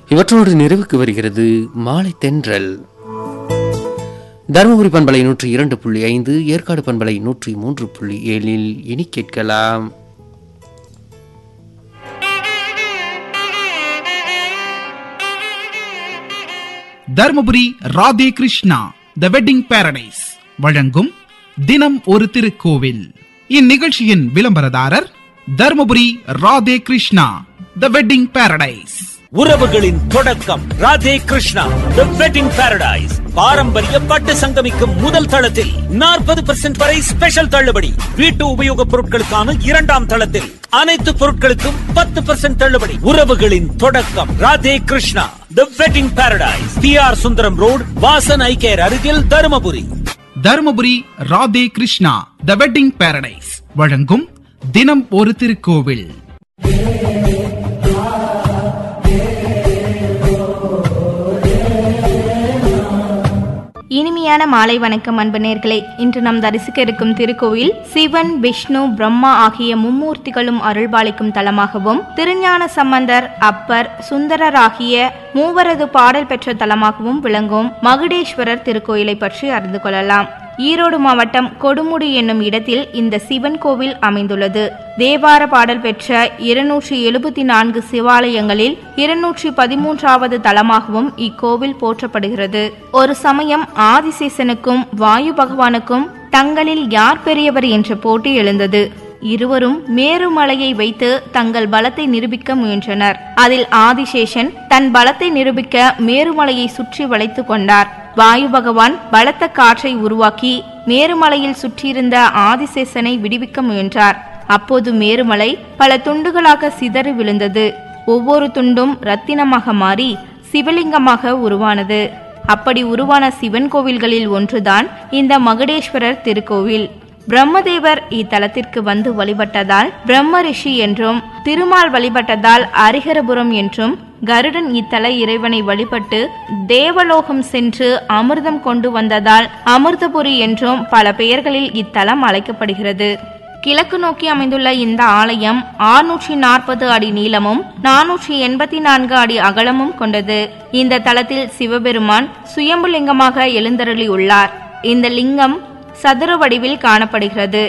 இவற்றோடு நிறைவுக்கு வருகிறது மாலை தென்றல் தருமபுரி பண்பலை நூற்றி இரண்டு புள்ளி ஐந்து ஏற்காடு பண்பலை நூற்றி மூன்று புள்ளி ஏழில் இனி கேட்கலாம் Dharmapuri Radhe Krishna the wedding paradise வழங்கும் தினம் ஒரு திருக்கோவில் இந்நிகழ்ச்சியின் விளம்பரதாரர் Dharmapuri Radhe Krishna the wedding paradise உறவுகளின் தொடக்கம் Radhe Krishna the wedding paradise பாரம்பரிய பட்டு சங்கமிக்கும் முதல் தளத்தில் நாற்பது பெர்சென்ட் வரை ஸ்பெஷல் தள்ளுபடி வீட்டு உபயோகப் பொருட்களுக்கான இரண்டாம் தளத்தில் அனைத்து பொருட்களுக்கும் பத்து பெர்சென்ட் தள்ளுபடி உறவுகளின் தொடக்கம் Radhe Krishna the wedding paradise P R Sundaram road Vasan eye care அருகில் Dharmapuri Dharmapuri Radhe Krishna the wedding paradise வழங்கும் தினம் ஒரு திருக்கோவில் இனிமையான மாலை வணக்கம் அன்பு நேர்களே இன்று நாம் தரிசிக்க இருக்கும் திருக்கோயில் சிவன் விஷ்ணு பிரம்மா ஆகிய மும்மூர்த்திகளும் அருள்பாலிக்கும் தலமாகவும் திருஞான சம்பந்தர் அப்பர் சுந்தரர் ஆகிய மூவரது பாடல் பெற்ற தலமாகவும் விளங்கும் மகுடேஸ்வரர் திருக்கோயிலை பற்றி அறிந்து கொள்ளலாம் ஈரோடு மாவட்டம் கொடுமுடி என்னும் இடத்தில் இந்த சிவன் கோவில் அமைந்துள்ளது தேவார பாடல் பெற்ற இருநூற்றி எழுபத்தி நான்கு சிவாலயங்களில் இருநூற்றி பதிமூன்றாவது தலமாகவும் இக்கோவில் போற்றப்படுகிறது ஒரு சமயம் ஆதிசேஷனுக்கும் வாயு பகவானுக்கும் தங்களில் யார் பெரியவர் என்ற போட்டி எழுந்தது இருவரும் மேருமலையை வைத்து தங்கள் பலத்தை நிரூபிக்க முயன்றனர் அதில் ஆதிசேஷன் தன் பலத்தை நிரூபிக்க மேருமலையை சுற்றி வளைத்துக் கொண்டார் வாயு பகவான் பலத்த காற்றை உருவாக்கி மேருமலையில் சுற்றியிருந்த ஆதிசேஷனை விடுவிக்க முயன்றார் அப்போது மேருமலை பல துண்டுகளாக சிதறி விழுந்தது ஒவ்வொரு துண்டும் ரத்தினமாக மாறி சிவலிங்கமாக உருவானது அப்படி உருவான சிவன் கோவில்களில் ஒன்றுதான் இந்த மகுடேஸ்வரர் திருக்கோவில் பிரம்மதேவர் இத்தலத்திற்கு வந்து வழிபட்டதால் பிரம்ம ரிஷி என்றும் திருமால் வழிபட்டதால் அரிகரபுரம் என்றும் கருடன் இத்தல இறைவனை வழிபட்டு தேவலோகம் சென்று அமிர்தம் கொண்டு வந்ததால் அமிர்தபுரி என்றும் பல பெயர்களில் இத்தலம் அழைக்கப்படுகிறது கிழக்கு நோக்கி அமைந்துள்ள இந்த ஆலயம் ஆறுநூற்றி நாற்பது அடி நீளமும் நானூற்றி எண்பத்தி நான்கு அடி அகலமும் கொண்டது இந்த தலத்தில் சிவபெருமான் சுயம்புலிங்கமாக எழுந்தருளி உள்ளார் இந்த லிங்கம் சதுர வடிவில் காணப்படுகிறது